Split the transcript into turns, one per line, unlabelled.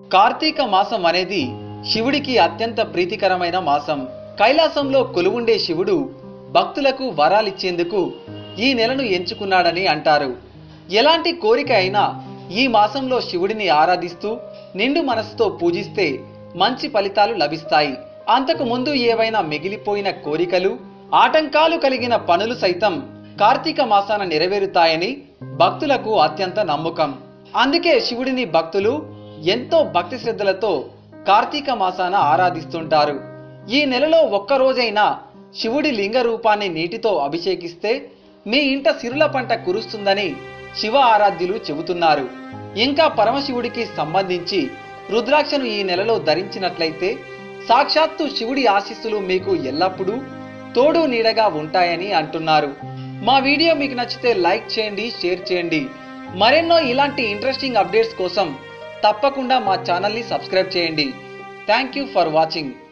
కార్తీక మాసం అనేది శివుడికి అత్యంత ప్రీతికరమైన మాసం కైలాసంలో కొలువుండే శివుడు భక్తులకు వరాలిచ్చేందుకు ఈ నెలను ఎంచుకున్నాడని అంటారు ఎలాంటి కోరిక అయినా ఈ మాసంలో శివుడిని ఆరాధిస్తూ నిండు మనసుతో పూజిస్తే మంచి ఫలితాలు లభిస్తాయి అంతకు ముందు ఏవైనా మిగిలిపోయిన కోరికలు ఆటంకాలు కలిగిన పనులు సైతం కార్తీక మాసాన నెరవేరుతాయని భక్తులకు అత్యంత నమ్మకం అందుకే శివుడిని భక్తులు ఎంతో భక్తి శ్రద్ధలతో కార్తీక మాసాన ఆరాధిస్తుంటారు ఈ నెలలో ఒక్క రోజైనా శివుడి లింగ రూపాన్ని నీటితో అభిషేకిస్తే మీ ఇంట సిరుల పంట కురుస్తుందని శివ ఆరాధ్యులు చెబుతున్నారు ఇంకా పరమశివుడికి సంబంధించి రుద్రాక్షను ఈ నెలలో ధరించినట్లయితే సాక్షాత్తు శివుడి ఆశీస్సులు మీకు ఎల్లప్పుడూ తోడు నీడగా ఉంటాయని అంటున్నారు మా వీడియో మీకు నచ్చితే లైక్ చేయండి షేర్ చేయండి మరెన్నో ఇలాంటి ఇంట్రెస్టింగ్ అప్డేట్స్ కోసం తప్పకుండా మా ఛానల్ని సబ్స్క్రైబ్ చేయండి థ్యాంక్ యూ ఫర్ వాచింగ్